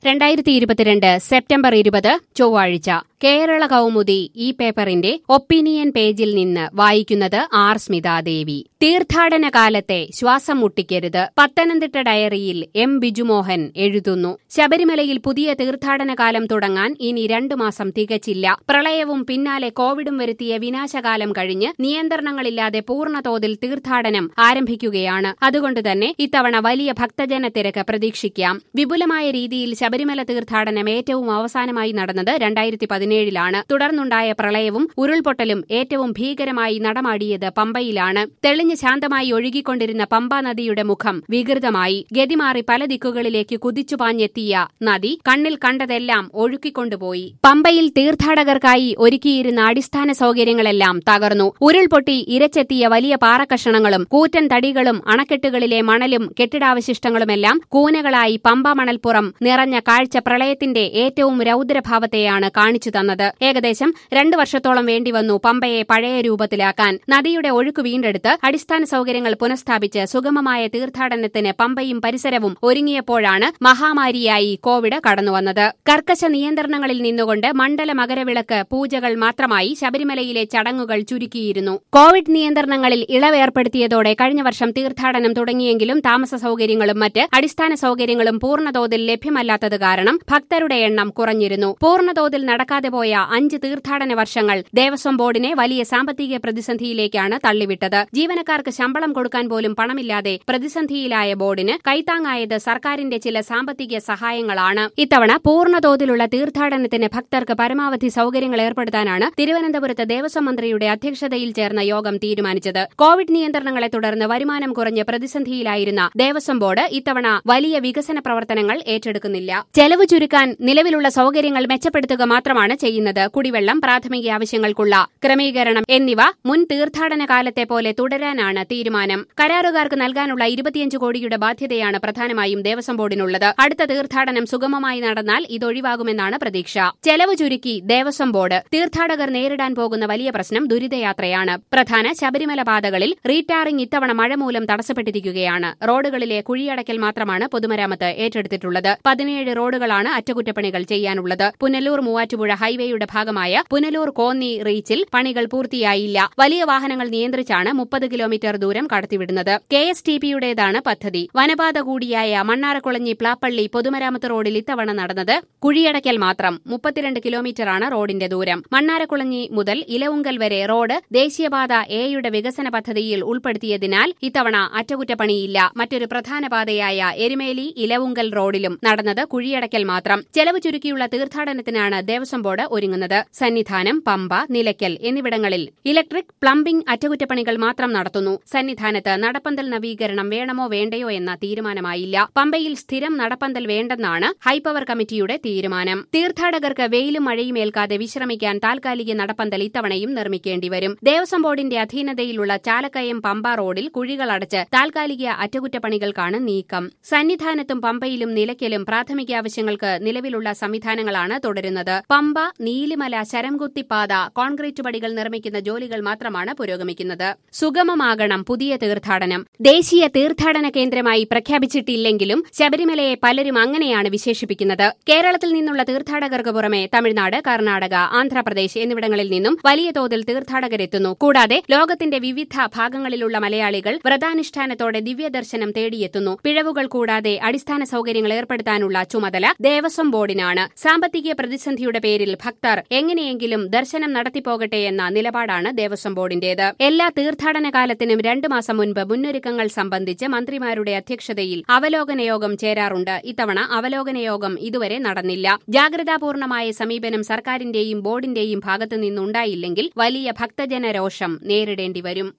രണ്ടായിരത്തി ഇരുപത്തിരണ്ട് സെപ്റ്റംബർ ഇരുപത് ചൊവ്വാഴ്ച കേരള കൗമുദി ഈ പേപ്പറിന്റെ ഒപ്പീനിയൻ പേജിൽ നിന്ന് വായിക്കുന്നത് ആർ സ്മിതാദേവി തീർത്ഥാടന കാലത്തെ ശ്വാസം മുട്ടിക്കരുത് പത്തനംതിട്ട ഡയറിയിൽ എം ബിജുമോഹൻ എഴുതുന്നു ശബരിമലയിൽ പുതിയ തീർത്ഥാടന കാലം തുടങ്ങാൻ ഇനി രണ്ടു മാസം തികച്ചില്ല പ്രളയവും പിന്നാലെ കോവിഡും വരുത്തിയ വിനാശകാലം കഴിഞ്ഞ് നിയന്ത്രണങ്ങളില്ലാതെ പൂർണ്ണതോതിൽ തീർത്ഥാടനം ആരംഭിക്കുകയാണ് അതുകൊണ്ട് തന്നെ ഇത്തവണ വലിയ ഭക്തജന തിരക്ക് പ്രതീക്ഷിക്കാം വിപുലമായ രീതിയിൽ ശബരിമല തീർത്ഥാടനം ഏറ്റവും അവസാനമായി നടന്നത് രണ്ടായിരത്തി പതിനേഴിലാണ് തുടർന്നുണ്ടായ പ്രളയവും ഉരുൾപൊട്ടലും ഏറ്റവും ഭീകരമായി നടമാടിയത് പമ്പയിലാണ് തെളിഞ്ഞ് ശാന്തമായി ഒഴുകിക്കൊണ്ടിരുന്ന പമ്പ നദിയുടെ മുഖം വികൃതമായി ഗതിമാറി പല ദിക്കുകളിലേക്ക് കുതിച്ചുപാഞ്ഞെത്തിയ നദി കണ്ണിൽ കണ്ടതെല്ലാം ഒഴുക്കിക്കൊണ്ടുപോയി പമ്പയിൽ തീർത്ഥാടകർക്കായി ഒരുക്കിയിരുന്ന അടിസ്ഥാന സൗകര്യങ്ങളെല്ലാം തകർന്നു ഉരുൾപൊട്ടി ഇരച്ചെത്തിയ വലിയ പാറക്കഷണങ്ങളും കൂറ്റൻ തടികളും അണക്കെട്ടുകളിലെ മണലും കെട്ടിടാവശിഷ്ടങ്ങളുമെല്ലാം കൂനകളായി പമ്പ മണൽപ്പുറം നിറഞ്ഞ കാഴ്ച പ്രളയത്തിന്റെ ഏറ്റവും രൌദ്രഭാവത്തെയാണ് കാണിച്ചു തന്നത് ഏകദേശം രണ്ടു വർഷത്തോളം വേണ്ടിവന്നു പമ്പയെ പഴയ രൂപത്തിലാക്കാൻ നദിയുടെ ഒഴുക്ക് വീണ്ടെടുത്ത് അടിസ്ഥാന സൗകര്യങ്ങൾ പുനഃസ്ഥാപിച്ച് സുഗമമായ തീർത്ഥാടനത്തിന് പമ്പയും പരിസരവും ഒരുങ്ങിയപ്പോഴാണ് മഹാമാരിയായി കോവിഡ് കടന്നുവന്നത് കർക്കശ നിയന്ത്രണങ്ങളിൽ നിന്നുകൊണ്ട് മണ്ഡല മകരവിളക്ക് പൂജകൾ മാത്രമായി ശബരിമലയിലെ ചടങ്ങുകൾ ചുരുക്കിയിരുന്നു കോവിഡ് നിയന്ത്രണങ്ങളിൽ ഇളവേർപ്പെടുത്തിയതോടെ കഴിഞ്ഞ വർഷം തീർത്ഥാടനം തുടങ്ങിയെങ്കിലും താമസ സൗകര്യങ്ങളും മറ്റ് അടിസ്ഥാന സൗകര്യങ്ങളും പൂർണ്ണതോതിൽ ലഭ്യമല്ലാത്തത് കാരണം ഭക്തരുടെ എണ്ണം കുറഞ്ഞിരുന്നു പൂർണ്ണതോതിൽ നടക്കാതെ പോയ അഞ്ച് തീർത്ഥാടന വർഷങ്ങൾ ദേവസ്വം ബോർഡിനെ വലിയ സാമ്പത്തിക പ്രതിസന്ധിയിലേക്കാണ് തള്ളിവിട്ടത് ജീവനക്കാർക്ക് ശമ്പളം കൊടുക്കാൻ പോലും പണമില്ലാതെ പ്രതിസന്ധിയിലായ ബോർഡിന് കൈത്താങ്ങായത് സർക്കാരിന്റെ ചില സാമ്പത്തിക സഹായങ്ങളാണ് ഇത്തവണ പൂർണ്ണതോതിലുള്ള തീർത്ഥാടനത്തിന് ഭക്തർക്ക് പരമാവധി സൗകര്യങ്ങൾ ഏർപ്പെടുത്താനാണ് തിരുവനന്തപുരത്ത് ദേവസ്വം മന്ത്രിയുടെ അധ്യക്ഷതയിൽ ചേർന്ന യോഗം തീരുമാനിച്ചത് കോവിഡ് നിയന്ത്രണങ്ങളെ തുടർന്ന് വരുമാനം കുറഞ്ഞ് പ്രതിസന്ധിയിലായിരുന്ന ദേവസ്വം ബോർഡ് ഇത്തവണ വലിയ വികസന പ്രവർത്തനങ്ങൾ ഏറ്റെടുക്കുന്നില്ല ചെലവ് ചുരുക്കാൻ നിലവിലുള്ള സൗകര്യങ്ങൾ മെച്ചപ്പെടുത്തുക മാത്രമാണ് ചെയ്യുന്നത് കുടിവെള്ളം പ്രാഥമിക ആവശ്യങ്ങൾക്കുള്ള ക്രമീകരണം എന്നിവ മുൻ തീർത്ഥാടന കാലത്തെ പോലെ തുടരാനാണ് തീരുമാനം കരാറുകാർക്ക് നൽകാനുള്ള ഇരുപത്തിയഞ്ച് കോടിയുടെ ബാധ്യതയാണ് പ്രധാനമായും ദേവസ്വം ബോർഡിനുള്ളത് അടുത്ത തീർത്ഥാടനം സുഗമമായി നടന്നാൽ ഇതൊഴിവാകുമെന്നാണ് പ്രതീക്ഷ ചെലവ് ചുരുക്കി ദേവസ്വം ബോർഡ് തീർത്ഥാടകർ നേരിടാൻ പോകുന്ന വലിയ പ്രശ്നം ദുരിതയാത്രയാണ് പ്രധാന ശബരിമല പാതകളിൽ റീടാറിംഗ് ഇത്തവണ മഴ മൂലം തടസ്സപ്പെട്ടിരിക്കുകയാണ് റോഡുകളിലെ കുഴിയടക്കൽ മാത്രമാണ് പൊതുമരാമത്ത് ഏറ്റെടുത്തിട്ടുള്ളത് പതിനേഴ് റോഡുകളാണ് അറ്റകുറ്റപ്പണികൾ ചെയ്യാനുള്ളത് പുനലൂർ മൂവാറ്റുപുഴ ഹൈവേയുടെ ഭാഗമായ പുനലൂർ കോന്നി റീച്ചിൽ പണികൾ പൂർത്തിയായില്ല വലിയ വാഹനങ്ങൾ നിയന്ത്രിച്ചാണ് മുപ്പത് കിലോമീറ്റർ ദൂരം കടത്തിവിടുന്നത് കെ എസ് ടി പിയുടേതാണ് പദ്ധതി വനപാത കൂടിയായ മണ്ണാറക്കുളഞ്ഞി പ്ലാപ്പള്ളി പൊതുമരാമത്ത് റോഡിൽ ഇത്തവണ നടന്നത് കുഴിയടക്കൽ മാത്രം മുപ്പത്തിരണ്ട് കിലോമീറ്ററാണ് റോഡിന്റെ ദൂരം മണ്ണാറക്കുളഞ്ഞി മുതൽ ഇലവുങ്കൽ വരെ റോഡ് ദേശീയപാത എയുടെ വികസന പദ്ധതിയിൽ ഉൾപ്പെടുത്തിയതിനാൽ ഇത്തവണ അറ്റകുറ്റപ്പണിയില്ല മറ്റൊരു പ്രധാന പാതയായ എരുമേലി ഇലവുങ്കൽ റോഡിലും നടന്നത് കുഴിയടക്കൽ മാത്രം ചെലവ് ചുരുക്കിയുള്ള തീർത്ഥാടനത്തിനാണ് ദേവസ്വം ബോർഡ് ഒരുങ്ങുന്നത് സന്നിധാനം പമ്പ നിലയ്ക്കൽ എന്നിവിടങ്ങളിൽ ഇലക്ട്രിക് പ്ലംബിംഗ് അറ്റകുറ്റപ്പണികൾ മാത്രം നടത്തുന്നു സന്നിധാനത്ത് നടപ്പന്തൽ നവീകരണം വേണമോ വേണ്ടയോ എന്ന തീരുമാനമായില്ല പമ്പയിൽ സ്ഥിരം നടപ്പന്തൽ വേണ്ടെന്നാണ് ഹൈപ്പവർ കമ്മിറ്റിയുടെ തീരുമാനം തീർത്ഥാടകർക്ക് വെയിലും മഴയും ഏൽക്കാതെ വിശ്രമിക്കാൻ താൽക്കാലിക നടപ്പന്തൽ ഇത്തവണയും നിർമ്മിക്കേണ്ടി വരും ദേവസ്വം ബോർഡിന്റെ അധീനതയിലുള്ള ചാലക്കയം പമ്പ റോഡിൽ കുഴികളടച്ച് താൽക്കാലിക അറ്റകുറ്റപ്പണികൾക്കാണ് നീക്കം സന്നിധാനത്തും പമ്പയിലും നിലയ്ക്കലും പ്രാഥമിക ആവശ്യങ്ങൾക്ക് നിലവിലുള്ള സംവിധാനങ്ങളാണ് തുടരുന്നത് പമ്പ നീലിമല ശരംകുത്തിപ്പാത കോൺക്രീറ്റ് പടികൾ നിർമ്മിക്കുന്ന ജോലികൾ മാത്രമാണ് പുരോഗമിക്കുന്നത് സുഗമമാകണം പുതിയ തീർത്ഥാടനം ദേശീയ തീർത്ഥാടന കേന്ദ്രമായി പ്രഖ്യാപിച്ചിട്ടില്ലെങ്കിലും ശബരിമലയെ പലരും അങ്ങനെയാണ് വിശേഷിപ്പിക്കുന്നത് കേരളത്തിൽ നിന്നുള്ള തീർത്ഥാടകർക്ക് പുറമെ തമിഴ്നാട് കർണാടക ആന്ധ്രാപ്രദേശ് എന്നിവിടങ്ങളിൽ നിന്നും വലിയ തോതിൽ തീർത്ഥാടകരെത്തുന്നു കൂടാതെ ലോകത്തിന്റെ വിവിധ ഭാഗങ്ങളിലുള്ള മലയാളികൾ വ്രതാനുഷ്ഠാനത്തോടെ ദിവ്യദർശനം തേടിയെത്തുന്നു പിഴവുകൾ കൂടാതെ അടിസ്ഥാന സൗകര്യങ്ങൾ ഏർപ്പെടുത്താനുള്ള ചുമതല ദേവസ്വം ബോർഡിനാണ് സാമ്പത്തിക പ്രതിസന്ധിയുടെ പേരിൽ ഭക്തർ എങ്ങനെയെങ്കിലും ദർശനം നടത്തിപ്പോകട്ടെ എന്ന നിലപാടാണ് ദേവസ്വം ബോർഡിന്റേത് എല്ലാ തീർത്ഥാടന കാലത്തിനും രണ്ടു മാസം മുൻപ് മുന്നൊരുക്കങ്ങൾ സംബന്ധിച്ച് മന്ത്രിമാരുടെ അധ്യക്ഷതയിൽ അവലോകന യോഗം ചേരാറുണ്ട് ഇത്തവണ അവലോകന യോഗം ഇതുവരെ നടന്നില്ല ജാഗ്രതാപൂർണമായ സമീപനം സർക്കാരിന്റെയും ബോർഡിന്റെയും ഭാഗത്തുനിന്നുണ്ടായില്ലെങ്കിൽ വലിയ ഭക്തജന രോഷം നേരിടേണ്ടി വരും